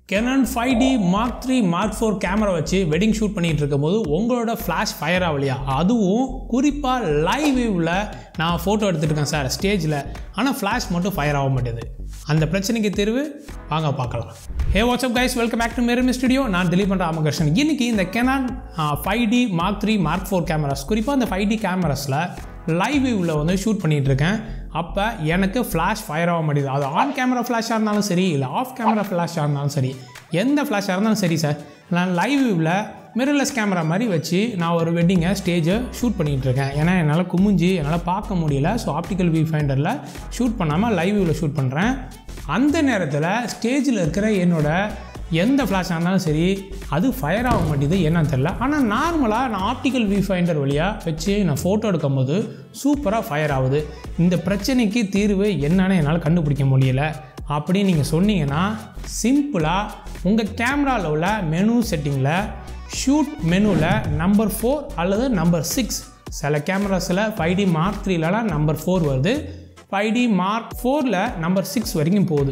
Canon five D mark three mark four camera வச்சு wedding shoot பண்ணிகிட்டு இருக்கும்போது உங்களோட ஃப்ளாஷ் ஃபயர் ஆகலையா அதுவும் குறிப்பாக லைவ் வியூவில் நான் ஃபோட்டோ எடுத்துகிட்டு இருக்கேன் சார் ஸ்டேஜில் ஆனால் ஃப்ளாஷ் மட்டும் ஃபயர் ஆக மாட்டேது அந்த பிரச்சனைக்கு தீர்வு வாங்க பார்க்கலாம் hey what's up guys welcome back to mirror me studio நான் திலீப் பண்ற ராமகிருஷ்ணன் இன்னைக்கு இந்த Canon five D mark three mark four cameras குறிப்பாக இந்த ஃபைவ் டி கேமராஸில் லைவ் வியூவில் வந்து ஷூட் பண்ணிகிட்டு இருக்கேன் அப்போ எனக்கு ஃப்ளாஷ் ஃபயர் ஆக மாட்டேங்குது அது ஆன் கேமரா ஃப்ளாஷாக இருந்தாலும் சரி இல்லை ஆஃப் கேமரா ஃப்ளாஷாக இருந்தாலும் சரி எந்த ஃப்ளாஷாக இருந்தாலும் சரி சார் நான் லைவ் வியூவில் மிரர்லெஸ் கேமரா மாதிரி வச்சு நான் ஒரு வெட்டிங்கை ஸ்டேஜை ஷூட் பண்ணிகிட்டு இருக்கேன் ஏன்னா என்னால் குமிஞ்சு என்னால் பார்க்க முடியல ஸோ ஆப்டிக்கல் வியூ ஃபைண்டரில் ஷூட் பண்ணாமல் லைவ் வியூவில் ஷூட் பண்ணுறேன் அந்த நேரத்தில் ஸ்டேஜில் இருக்கிற என்னோட எந்த ஃப்ளாஷாக இருந்தாலும் சரி அது ஃபயர் ஆக மாட்டேது என்னன்னு தெரில ஆனால் நார்மலாக நான் ஆப்டிக்கல் வியூ ஃபைண்டர் வழியாக வச்சு நான் ஃபோட்டோ எடுக்கும்போது சூப்பராக ஃபயர் ஆகுது இந்த பிரச்சனைக்கு தீர்வு என்னன்னு என்னால் கண்டுபிடிக்க முடியல அப்படின்னு நீங்கள் சொன்னீங்கன்னா சிம்பிளாக உங்கள் கேமராவில் உள்ள மெனு செட்டிங்கில் ஷூட் மெனுவில் நம்பர் ஃபோர் அல்லது நம்பர் சிக்ஸ் சில கேமராஸில் ஃபைவ் டி மார்க் த்ரீலலாம் நம்பர் ஃபோர் வருது ஃபைவ் டி மார்க் ஃபோரில் நம்பர் சிக்ஸ் வரைக்கும் போகுது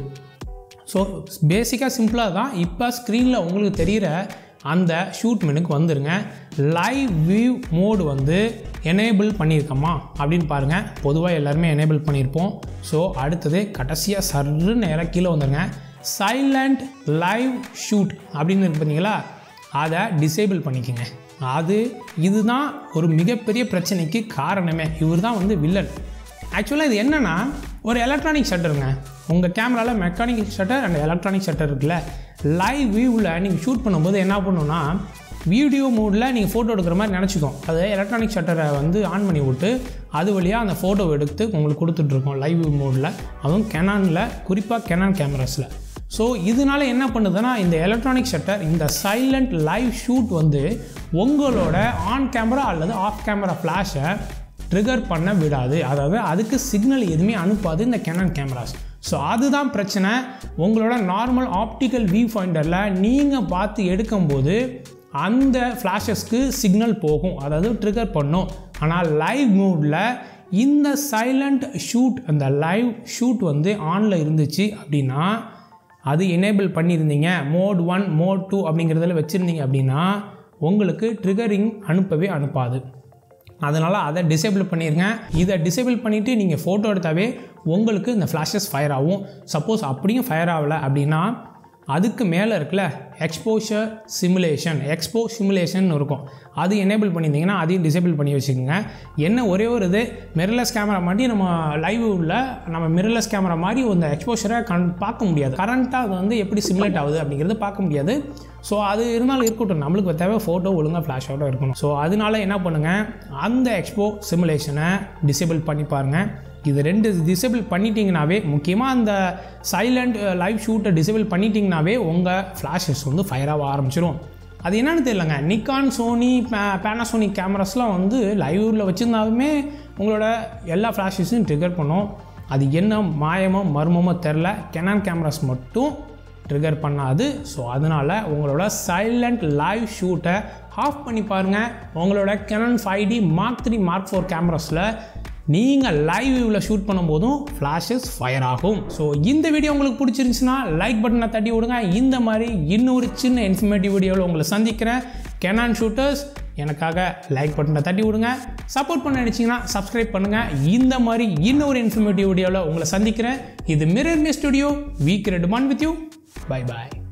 ஸோ பேசிக்காக சிம்பிளாக தான் இப்போ ஸ்க்ரீனில் உங்களுக்கு தெரிகிற அந்த ஷூட் மெனுக்கு வந்துருங்க லைவ் வியூ மோடு வந்து எனேபிள் பண்ணியிருக்கோமா அப்படின்னு பாருங்கள் பொதுவாக எல்லாருமே எனேபிள் பண்ணியிருப்போம் ஸோ அடுத்தது கடைசியாக சர்ரு நேராக கீழே வந்துருங்க சைலண்ட் லைவ் ஷூட் அப்படின்னு இருக்கு பார்த்தீங்களா அதை டிசேபிள் பண்ணிக்கோங்க அது இதுதான் ஒரு மிகப்பெரிய பிரச்சனைக்கு காரணமே இவர் தான் வந்து வில்லன் ஆக்சுவலாக இது என்னென்னா ஒரு எலக்ட்ரானிக் ஷட்டருங்க உங்கள் கேமராவில் mechanical shutter and electronic shutter இருக்குல்ல லைவ் வியூவில் நீங்கள் ஷூட் பண்ணும்போது என்ன பண்ணுன்னா வீடியோ மோடில் நீங்கள் ஃபோட்டோ எடுக்கிற மாதிரி நினச்சிக்கோம் அது எலக்ட்ரானிக் ஷட்டரை வந்து ஆன் பண்ணி விட்டு அது வழியாக அந்த ஃபோட்டோ எடுத்து உங்களுக்கு கொடுத்துட்ருக்கோம் லைவ் வியூ மோடில் அதுவும் கெனானில் குறிப்பாக கெனான் கேமராஸில் ஸோ இதனால என்ன பண்ணுதுன்னா இந்த எலக்ட்ரானிக் ஷட்டர் இந்த சைலண்ட் லைவ் ஷூட் வந்து உங்களோட ஆன் கேமரா அல்லது ஆஃப் கேமரா ஃப்ளாஷை ட்ரிகர் பண்ண விடாது அதாவது அதுக்கு சிக்னல் எதுவுமே அனுப்பாது இந்த கேனன் கேமராஸ் ஸோ அதுதான் பிரச்சனை உங்களோட நார்மல் ஆப்டிக்கல் வியூ ஃபைண்டரில் நீங்கள் பார்த்து எடுக்கும்போது அந்த ஃப்ளாஷஸ்க்கு சிக்னல் போகும் அதாவது ட்ரிகர் பண்ணும் ஆனால் லைவ் மூடில் இந்த சைலண்ட் ஷூட் அந்த லைவ் ஷூட் வந்து ஆனில் இருந்துச்சு அப்படின்னா அது எனேபிள் பண்ணியிருந்தீங்க மோட் ஒன் மோட் டூ அப்படிங்கிறதுல வச்சுருந்தீங்க அப்படின்னா உங்களுக்கு ட்ரிகரிங் அனுப்பவே அனுப்பாது அதனால் அதை டிசேபிள் பண்ணிடுங்க இதை டிசேபிள் பண்ணிவிட்டு நீங்கள் ஃபோட்டோ எடுத்தாவே உங்களுக்கு இந்த ஃப்ளாஷஸ் ஃபயர் ஆகும் சப்போஸ் அப்படியும் ஃபயர் ஆகலை அப்படின்னா அதுக்கு மேலே இருக்குல்ல எக்ஸ்போஷர் சிமுலேஷன் எக்ஸ்போ சிமுலேஷன் இருக்கும் அது எனேபிள் பண்ணியிருந்தீங்கன்னா அதையும் டிசேபிள் பண்ணி வச்சுக்கோங்க என்ன ஒரே ஒரு இது மிரர்லெஸ் கேமரா மாதிரி நம்ம லைவ் உள்ள நம்ம மிரர்லெஸ் கேமரா மாதிரி அந்த எக்ஸ்போஷரை கண் பார்க்க முடியாது கரண்ட்டாக அது வந்து எப்படி சிமுலேட் ஆகுது அப்படிங்கிறது பார்க்க முடியாது ஸோ அது இருந்தாலும் இருக்கட்டும் நம்மளுக்கு தேவை ஃபோட்டோ ஒழுங்காக ஃப்ளாஷ் அவுட்டாக இருக்கணும் ஸோ அதனால என்ன பண்ணுங்கள் அந்த எக்ஸ்போ சிமுலேஷனை டிசேபிள் பண்ணி பாருங்கள் இது ரெண்டு டிசேபிள் பண்ணிட்டீங்கனாவே முக்கியமாக அந்த சைலண்ட் லைவ் ஷூட்டை டிசேபிள் பண்ணிட்டீங்கனாவே உங்கள் ஃப்ளாஷஸ் வந்து ஃபயர் ஆக ஆரம்பிச்சிடும் அது என்னன்னு தெரியலங்க நிக்கான் சோனி பே பேனாசோனிக் கேமராஸ்லாம் வந்து லைவில் வச்சுருந்தாலுமே உங்களோட எல்லா ஃப்ளாஷஸையும் ட்ரிகர் பண்ணும் அது என்ன மாயமோ மர்மமோ தெரில கெனான் கேமராஸ் மட்டும் ட்ரிகர் பண்ணாது ஸோ அதனால் உங்களோட சைலண்ட் லைவ் ஷூட்டை ஆஃப் பண்ணி பாருங்கள் உங்களோட Canon five D mark three mark four கேமராஸில் நீங்கள் லைவ் வியூவில் ஷூட் பண்ணும்போதும் ஃப்ளாஷஸ் ஃபயர் ஆகும் ஸோ இந்த வீடியோ உங்களுக்கு பிடிச்சிருந்துச்சுன்னா லைக் பட்டனை தட்டி விடுங்க இந்த மாதிரி இன்னொரு சின்ன இன்ஃபர்மேட்டிவ் வீடியோவில் உங்களை சந்திக்கிறேன் கெனான் ஷூட்டர்ஸ் எனக்காக லைக் பட்டனை தட்டி விடுங்க சப்போர்ட் பண்ண நினச்சிங்கன்னா சப்ஸ்கிரைப் பண்ணுங்கள் இந்த மாதிரி இன்னொரு இன்ஃபர்மேட்டிவ் வீடியோவில் உங்களை சந்திக்கிறேன் இது மிரர் மி ஸ்டுடியோ வீக் ரெட் மன் வித் யூ பை பாய்